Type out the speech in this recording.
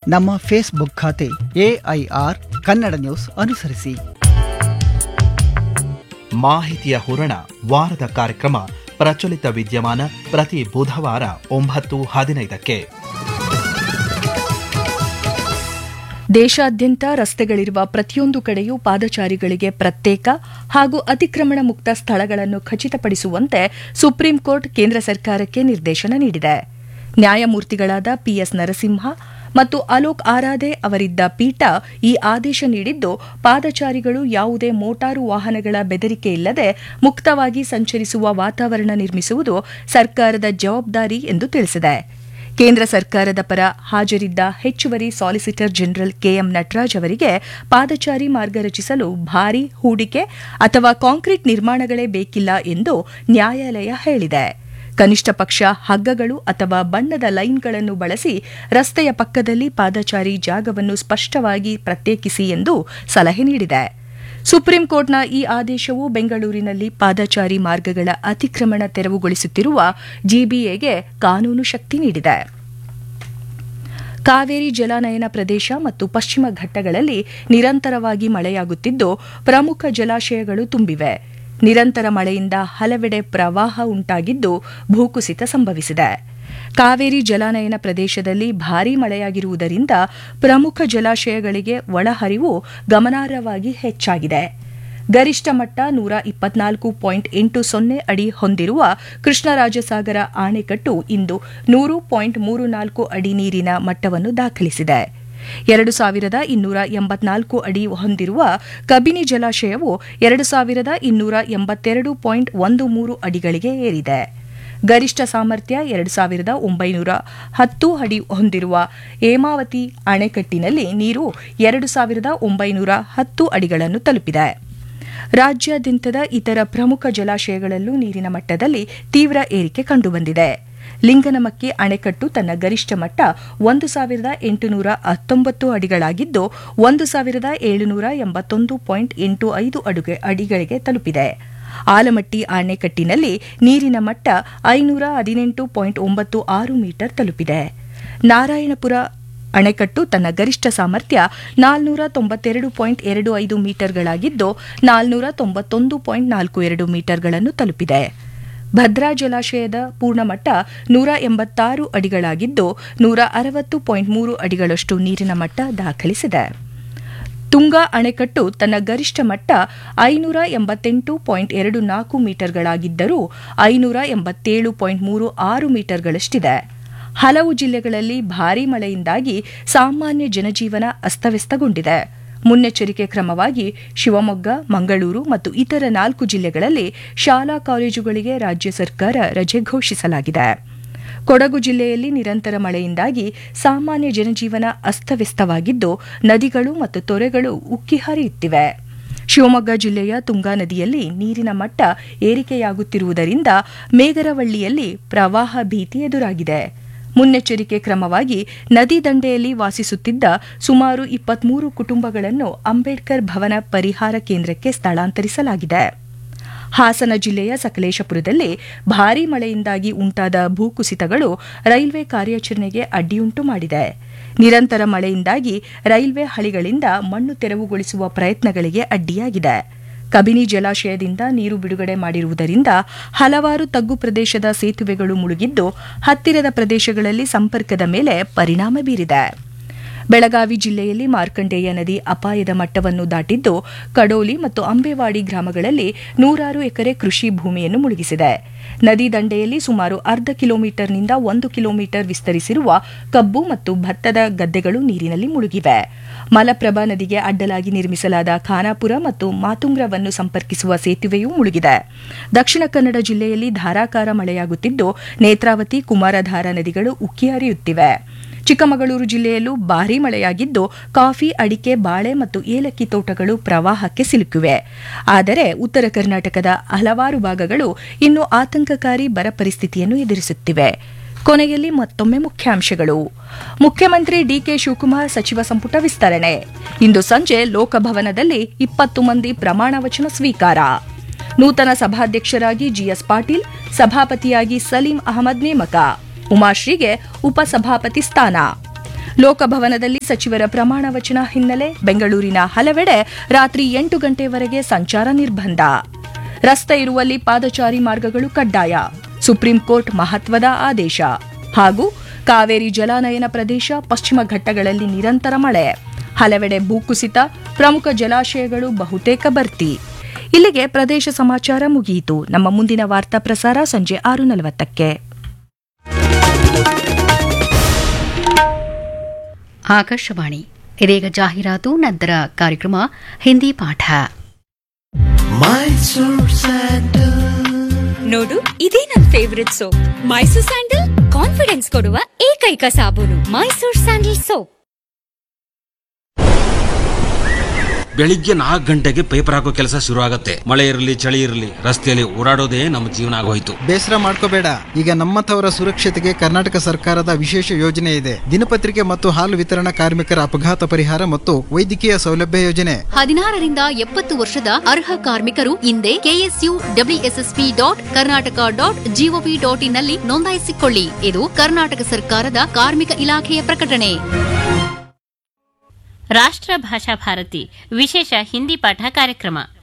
ನಮ್ಮ ಫೇಸ್ಬುಕ್ ಖಾತೆ AIR Kannada news ಅನುಸರಿಸಿ ಮಾಹಿತಿಯ ಹೂರಣ ವಾರದ ಕಾರ್ಯಕ್ರಮ ಪ್ರಚಲಿತ ವಿದ್ಯಮಾನ ಪ್ರತಿ ಬುಧವಾರ ಒಂಬತ್ತು ಹದಿನೈದಕ್ಕೆ ದೇಶಾದ್ಯಂತ ರಸ್ತೆಗಳಿರುವ ಪ್ರತಿಯೊಂದು ಕಡೆಯೂ ಪಾದಚಾರಿಗಳಿಗೆ ಪ್ರತ್ಯೇಕ ಹಾಗೂ ಅತಿಕ್ರಮಣ ಮುಕ್ತ ಸ್ಥಳಗಳನ್ನು ಖಚಿತಪಡಿಸುವಂತೆ ಸುಪ್ರೀಂ ಕೋರ್ಟ್ ಕೇಂದ್ರ ಸರ್ಕಾರಕ್ಕೆ ನಿರ್ದೇಶನ ನೀಡಿದೆ ನ್ಯಾಯಮೂರ್ತಿಗಳಾದ ಪಿಎಸ್ ನರಸಿಂಹ ಮತ್ತು ಅಲೋಕ್ ಆರಾಧೆ ಅವರಿದ್ದ ಪೀಠ ಈ ಆದೇಶ ನೀಡಿದ್ದು ಪಾದಚಾರಿಗಳು ಯಾವುದೇ ಮೋಟಾರು ವಾಹನಗಳ ಬೆದರಿಕೆ ಇಲ್ಲದೆ ಮುಕ್ತವಾಗಿ ಸಂಚರಿಸುವ ವಾತಾವರಣ ನಿರ್ಮಿಸುವುದು ಸರ್ಕಾರದ ಜವಾಬ್ದಾರಿ ಎಂದು ತಿಳಿಸಿದೆ ಕೇಂದ್ರ ಸರ್ಕಾರದ ಪರ ಹಾಜರಿದ್ದ ಹೆಚ್ಚುವರಿ ಸಾಲಿಸಿಟರ್ ಜನರಲ್ ಕೆಎಂ ನಟರಾಜ್ ಅವರಿಗೆ ಪಾದಚಾರಿ ಮಾರ್ಗ ರಚಿಸಲು ಭಾರೀ ಹೂಡಿಕೆ ಅಥವಾ ಕಾಂಕ್ರೀಟ್ ನಿರ್ಮಾಣಗಳೇ ಬೇಕಿಲ್ಲ ಎಂದು ನ್ಯಾಯಾಲಯ ಹೇಳಿದೆ ಕನಿಷ್ಠ ಪಕ್ಷ ಹಗ್ಗಗಳು ಅಥವಾ ಬಣ್ಣದ ಲೈನ್ಗಳನ್ನು ಬಳಸಿ ರಸ್ತೆಯ ಪಕ್ಕದಲ್ಲಿ ಪಾದಚಾರಿ ಜಾಗವನ್ನು ಸ್ಪಷ್ಟವಾಗಿ ಪ್ರತ್ಯೇಕಿಸಿ ಎಂದು ಸಲಹೆ ನೀಡಿದೆ ಸುಪ್ರೀಂ ಕೋರ್ಟ್ನ ಈ ಆದೇಶವು ಬೆಂಗಳೂರಿನಲ್ಲಿ ಪಾದಚಾರಿ ಮಾರ್ಗಗಳ ಅತಿಕ್ರಮಣ ತೆರವುಗೊಳಿಸುತ್ತಿರುವ ಜಿಬಿಎಗೆ ಕಾನೂನು ಶಕ್ತಿ ನೀಡಿದೆ ಕಾವೇರಿ ಜಲಾನಯನ ಪ್ರದೇಶ ಮತ್ತು ಪಶ್ಚಿಮ ಘಟ್ಟಗಳಲ್ಲಿ ನಿರಂತರವಾಗಿ ಮಳೆಯಾಗುತ್ತಿದ್ದು ಪ್ರಮುಖ ಜಲಾಶಯಗಳು ತುಂಬಿವೆ ನಿರಂತರ ಮಳೆಯಿಂದ ಹಲವೆಡೆ ಪ್ರವಾಹ ಉಂಟಾಗಿದ್ದು ಭೂಕುಸಿತ ಸಂಭವಿಸಿದೆ ಕಾವೇರಿ ಜಲಾನಯನ ಪ್ರದೇಶದಲ್ಲಿ ಭಾರೀ ಮಳೆಯಾಗಿರುವುದರಿಂದ ಪ್ರಮುಖ ಜಲಾಶಯಗಳಿಗೆ ಒಳಹರಿವು ಗಮನಾರ್ಹವಾಗಿ ಹೆಚ್ಚಾಗಿದೆ ಗರಿಷ್ಠ ಮಟ್ಟ ನೂರ ಇಪ್ಪತ್ನಾಲ್ಕು ಪಾಯಿಂಟ್ ಎಂಟು ಸೊನ್ನೆ ಅಡಿ ಹೊಂದಿರುವ ಕೃಷ್ಣರಾಜಸಾಗರ ಆಣೆಕಟ್ಟು ಇಂದು ನೂರು ಪಾಯಿಂಟ್ ಮೂರು ನಾಲ್ಕು ಅಡಿ ನೀರಿನ ಮಟ್ಟವನ್ನು ದಾಖಲಿಸಿದೆ ಎರಡು ಸಾವಿರದ ಇನ್ನೂರ ಎಂಬತ್ನಾಲ್ಕು ಅಡಿ ಹೊಂದಿರುವ ಕಬಿನಿ ಜಲಾಶಯವು ಎರಡು ಸಾವಿರದ ಇನ್ನೂರ ಎಂಬತ್ತೆರಡು ಪಾಯಿಂಟ್ ಒಂದು ಮೂರು ಅಡಿಗಳಿಗೆ ಏರಿದೆ ಗರಿಷ್ಠ ಸಾಮರ್ಥ್ಯ ಎರಡು ಸಾವಿರದ ಒಂಬೈನೂರ ಹತ್ತು ಅಡಿ ಹೊಂದಿರುವ ಹೇಮಾವತಿ ಅಣೆಕಟ್ಟಿನಲ್ಲಿ ನೀರು ಎರಡು ಸಾವಿರದ ಒಂಬೈನೂರ ಹತ್ತು ಅಡಿಗಳನ್ನು ತಲುಪಿದೆ ರಾಜ್ಯಾದ್ಯಂತದ ಇತರ ಪ್ರಮುಖ ಜಲಾಶಯಗಳಲ್ಲೂ ನೀರಿನ ಮಟ್ಟದಲ್ಲಿ ತೀವ್ರ ಏರಿಕೆ ಕಂಡುಬಂದಿದೆ ಲಿಂಗನಮಕ್ಕಿ ಅಣೆಕಟ್ಟು ತನ್ನ ಗರಿಷ್ಠ ಮಟ್ಟ ಒಂದು ಸಾವಿರದ ಎಂಟುನೂರ ಹತ್ತೊಂಬತ್ತು ಅಡಿಗಳಾಗಿದ್ದು ಒಂದು ಸಾವಿರದ ಏಳುನೂರ ಎಂಬತ್ತೊಂದು ಪಾಯಿಂಟ್ ಎಂಟು ಐದು ಅಡುಗೆ ಅಡಿಗಳಿಗೆ ತಲುಪಿದೆ ಆಲಮಟ್ಟಿ ಅಣೆಕಟ್ಟಿನಲ್ಲಿ ನೀರಿನ ಮಟ್ಟ ಐನೂರ ಹದಿನೆಂಟು ಪಾಯಿಂಟ್ ಒಂಬತ್ತು ಆರು ಮೀಟರ್ ತಲುಪಿದೆ ನಾರಾಯಣಪುರ ಅಣೆಕಟ್ಟು ತನ್ನ ಗರಿಷ್ಠ ಸಾಮರ್ಥ್ಯ ನಾಲ್ನೂರ ತೊಂಬತ್ತೆರಡು ಪಾಯಿಂಟ್ ಎರಡು ಐದು ಮೀಟರ್ಗಳಾಗಿದ್ದು ನಾಲ್ನೂರ ತೊಂಬತ್ತೊಂದು ಪಾಯಿಂಟ್ ನಾಲ್ಕು ಎರಡು ಮೀಟರ್ಗಳನ್ನು ತಲುಪಿದೆ ಭದ್ರಾ ಜಲಾಶಯದ ಪೂರ್ಣಮಟ್ಟ ನೂರ ಎಂಬತ್ತಾರು ಅಡಿಗಳಾಗಿದ್ದು ನೂರ ಅರವತ್ತು ಪಾಯಿಂಟ್ ಮೂರು ಅಡಿಗಳಷ್ಟು ನೀರಿನ ಮಟ್ಟ ದಾಖಲಿಸಿದೆ ತುಂಗಾ ಅಣೆಕಟ್ಟು ತನ್ನ ಗರಿಷ್ಠ ಮಟ್ಟ ಐನೂರ ಎಂಬತ್ತೆಂಟು ಪಾಯಿಂಟ್ ಎರಡು ನಾಲ್ಕು ಮೀಟರ್ಗಳಾಗಿದ್ದರೂ ಐನೂರ ಎಂಬತ್ತೇಳು ಪಾಯಿಂಟ್ ಮೂರು ಆರು ಮೀಟರ್ಗಳಷ್ಟಿದೆ ಹಲವು ಜಿಲ್ಲೆಗಳಲ್ಲಿ ಭಾರೀ ಮಳೆಯಿಂದಾಗಿ ಸಾಮಾನ್ಯ ಜನಜೀವನ ಅಸ್ತವ್ಯಸ್ತಗೊಂಡಿದೆ ಮುನ್ನೆಚ್ಚರಿಕೆ ಕ್ರಮವಾಗಿ ಶಿವಮೊಗ್ಗ ಮಂಗಳೂರು ಮತ್ತು ಇತರ ನಾಲ್ಕು ಜಿಲ್ಲೆಗಳಲ್ಲಿ ಶಾಲಾ ಕಾಲೇಜುಗಳಿಗೆ ರಾಜ್ಯ ಸರ್ಕಾರ ರಜೆ ಘೋಷಿಸಲಾಗಿದೆ ಕೊಡಗು ಜಿಲ್ಲೆಯಲ್ಲಿ ನಿರಂತರ ಮಳೆಯಿಂದಾಗಿ ಸಾಮಾನ್ಯ ಜನಜೀವನ ಅಸ್ತವ್ಯಸ್ತವಾಗಿದ್ದು ನದಿಗಳು ಮತ್ತು ತೊರೆಗಳು ಉಕ್ಕಿ ಹರಿಯುತ್ತಿವೆ ಶಿವಮೊಗ್ಗ ಜಿಲ್ಲೆಯ ತುಂಗಾ ನದಿಯಲ್ಲಿ ನೀರಿನ ಮಟ್ಟ ಏರಿಕೆಯಾಗುತ್ತಿರುವುದರಿಂದ ಮೇಗರವಳ್ಳಿಯಲ್ಲಿ ಪ್ರವಾಹ ಭೀತಿ ಎದುರಾಗಿದೆ ಮುನ್ನೆಚ್ಚರಿಕೆ ಕ್ರಮವಾಗಿ ನದಿ ದಂಡೆಯಲ್ಲಿ ವಾಸಿಸುತ್ತಿದ್ದ ಸುಮಾರು ಇಪ್ಪತ್ಮೂರು ಕುಟುಂಬಗಳನ್ನು ಅಂಬೇಡ್ಕರ್ ಭವನ ಪರಿಹಾರ ಕೇಂದ್ರಕ್ಕೆ ಸ್ಥಳಾಂತರಿಸಲಾಗಿದೆ ಹಾಸನ ಜಿಲ್ಲೆಯ ಸಕಲೇಶಪುರದಲ್ಲಿ ಭಾರೀ ಮಳೆಯಿಂದಾಗಿ ಉಂಟಾದ ಭೂಕುಸಿತಗಳು ರೈಲ್ವೆ ಕಾರ್ಯಾಚರಣೆಗೆ ಅಡ್ಡಿಯುಂಟು ಮಾಡಿದೆ ನಿರಂತರ ಮಳೆಯಿಂದಾಗಿ ರೈಲ್ವೆ ಹಳಿಗಳಿಂದ ಮಣ್ಣು ತೆರವುಗೊಳಿಸುವ ಪ್ರಯತ್ನಗಳಿಗೆ ಅಡ್ಡಿಯಾಗಿದೆ ಕಬಿನಿ ಜಲಾಶಯದಿಂದ ನೀರು ಬಿಡುಗಡೆ ಮಾಡಿರುವುದರಿಂದ ಹಲವಾರು ತಗ್ಗು ಪ್ರದೇಶದ ಸೇತುವೆಗಳು ಮುಳುಗಿದ್ದು ಹತ್ತಿರದ ಪ್ರದೇಶಗಳಲ್ಲಿ ಸಂಪರ್ಕದ ಮೇಲೆ ಪರಿಣಾಮ ಬೀರಿದೆ ಬೆಳಗಾವಿ ಜಿಲ್ಲೆಯಲ್ಲಿ ಮಾರ್ಕಂಡೇಯ ನದಿ ಅಪಾಯದ ಮಟ್ಟವನ್ನು ದಾಟಿದ್ದು ಕಡೋಲಿ ಮತ್ತು ಅಂಬೇವಾಡಿ ಗ್ರಾಮಗಳಲ್ಲಿ ನೂರಾರು ಎಕರೆ ಕೃಷಿ ಭೂಮಿಯನ್ನು ಮುಳುಗಿಸಿದೆ ನದಿ ದಂಡೆಯಲ್ಲಿ ಸುಮಾರು ಅರ್ಧ ಕಿಲೋಮೀಟರ್ನಿಂದ ಒಂದು ಕಿಲೋಮೀಟರ್ ವಿಸ್ತರಿಸಿರುವ ಕಬ್ಬು ಮತ್ತು ಭತ್ತದ ಗದ್ದೆಗಳು ನೀರಿನಲ್ಲಿ ಮುಳುಗಿವೆ ಮಲಪ್ರಭಾ ನದಿಗೆ ಅಡ್ಡಲಾಗಿ ನಿರ್ಮಿಸಲಾದ ಖಾನಾಪುರ ಮತ್ತು ಮಾತುಂಗ್ರವನ್ನು ಸಂಪರ್ಕಿಸುವ ಸೇತುವೆಯೂ ಮುಳುಗಿದೆ ದಕ್ಷಿಣ ಕನ್ನಡ ಜಿಲ್ಲೆಯಲ್ಲಿ ಧಾರಾಕಾರ ಮಳೆಯಾಗುತ್ತಿದ್ದು ನೇತ್ರಾವತಿ ಕುಮಾರಧಾರ ನದಿಗಳು ಉಕ್ಕಿ ಹರಿಯುತ್ತಿವೆ ಚಿಕ್ಕಮಗಳೂರು ಜಿಲ್ಲೆಯಲ್ಲೂ ಭಾರೀ ಮಳೆಯಾಗಿದ್ದು ಕಾಫಿ ಅಡಿಕೆ ಬಾಳೆ ಮತ್ತು ಏಲಕ್ಕಿ ತೋಟಗಳು ಪ್ರವಾಹಕ್ಕೆ ಸಿಲುಕಿವೆ ಆದರೆ ಉತ್ತರ ಕರ್ನಾಟಕದ ಹಲವಾರು ಭಾಗಗಳು ಇನ್ನೂ ಆತಂಕಕಾರಿ ಬರ ಪರಿಸ್ಥಿತಿಯನ್ನು ಎದುರಿಸುತ್ತಿವೆ ಕೊನೆಯಲ್ಲಿ ಮತ್ತೊಮ್ಮೆ ಮುಖ್ಯಾಂಶಗಳು ಮುಖ್ಯಮಂತ್ರಿ ಡಿಕೆ ಶಿವಕುಮಾರ್ ಸಚಿವ ಸಂಪುಟ ವಿಸ್ತರಣೆ ಇಂದು ಸಂಜೆ ಲೋಕಭವನದಲ್ಲಿ ಇಪ್ಪತ್ತು ಮಂದಿ ಪ್ರಮಾಣ ವಚನ ಸ್ವೀಕಾರ ನೂತನ ಸಭಾಧ್ಯಕ್ಷರಾಗಿ ಜಿಎಸ್ ಪಾಟೀಲ್ ಸಭಾಪತಿಯಾಗಿ ಸಲೀಂ ಅಹಮದ್ ನೇಮಕ ಉಮಾಶ್ರೀಗೆ ಉಪಸಭಾಪತಿ ಸ್ಥಾನ ಲೋಕಭವನದಲ್ಲಿ ಸಚಿವರ ಪ್ರಮಾಣ ವಚನ ಹಿನ್ನೆಲೆ ಬೆಂಗಳೂರಿನ ಹಲವೆಡೆ ರಾತ್ರಿ ಎಂಟು ಗಂಟೆವರೆಗೆ ಸಂಚಾರ ನಿರ್ಬಂಧ ರಸ್ತೆ ಇರುವಲ್ಲಿ ಪಾದಚಾರಿ ಮಾರ್ಗಗಳು ಕಡ್ಡಾಯ ಸುಪ್ರೀಂ ಕೋರ್ಟ್ ಮಹತ್ವದ ಆದೇಶ ಹಾಗೂ ಕಾವೇರಿ ಜಲಾನಯನ ಪ್ರದೇಶ ಪಶ್ಚಿಮ ಘಟ್ಟಗಳಲ್ಲಿ ನಿರಂತರ ಮಳೆ ಹಲವೆಡೆ ಭೂಕುಸಿತ ಪ್ರಮುಖ ಜಲಾಶಯಗಳು ಬಹುತೇಕ ಭರ್ತಿ ಇಲ್ಲಿಗೆ ಪ್ರದೇಶ ಸಮಾಚಾರ ಮುಗಿಯಿತು ನಮ್ಮ ಮುಂದಿನ ವಾರ್ತಾ ಪ್ರಸಾರ ಸಂಜೆ ಆರು ನಲವತ್ತಕ್ಕೆ ಆಕಾಶವಾಣಿ ಇದೀಗ ಜಾಹೀರಾತು ನಂತರ ಕಾರ್ಯಕ್ರಮ ಹಿಂದಿ ಪಾಠ ನೋಡು ಇದೇ ನನ್ favourite soap Mysore sandal confidence ಕೊಡುವ ಏಕೈಕ ಸಾಬೂನು ಮೈಸೂರ್ ಸ್ಯಾಂಡಲ್ ಸೋಪ್ ಬೆಳಿಗ್ಗೆ ನಾಲ್ಕು ಗಂಟೆಗೆ ಪೇಪರ್ ಹಾಕೋ ಕೆಲಸ ಶುರು ಆಗತ್ತೆ ಮಳೆ ಇರಲಿ ಚಳಿ ಇರಲಿ ರಸ್ತೆಯಲ್ಲಿ ಓಡಾಡೋದೇ ನಮ್ಮ ಜೀವನ ಆಗೋಯ್ತು ಬೇಸರ ಮಾಡ್ಕೋಬೇಡ ಈಗ ನಮ್ಮಂಥವರ ಸುರಕ್ಷತೆಗೆ ಕರ್ನಾಟಕ ಸರ್ಕಾರದ ವಿಶೇಷ ಯೋಜನೆ ಇದೆ ದಿನಪತ್ರಿಕೆ ಮತ್ತು ಹಾಲು ವಿತರಣಾ ಕಾರ್ಮಿಕರ ಅಪಘಾತ ಪರಿಹಾರ ಮತ್ತು ವೈದ್ಯಕೀಯ ಸೌಲಭ್ಯ ಯೋಜನೆ ಹದಿನಾರರಿಂದ ಎಪ್ಪತ್ತು ವರ್ಷದ ಅರ್ಹ ಕಾರ್ಮಿಕರು ಇಂದೇ KSU WSSP dot Karnataka dot GOV dot ಇನ್ನಲ್ಲಿ ನೋಂದಾಯಿಸಿಕೊಳ್ಳಿ ಇದು ಕರ್ನಾಟಕ ಸರ್ಕಾರದ ಕಾರ್ಮಿಕ ಇಲಾಖೆಯ ಪ್ರಕಟಣೆ ರಾಷ್ಟ್ರ ಭಾಷಾ ಭಾರತಿ ವಿಶೇಷ ಹಿಂದಿ ಪಾಠ ಕಾರ್ಯಕ್ರಮ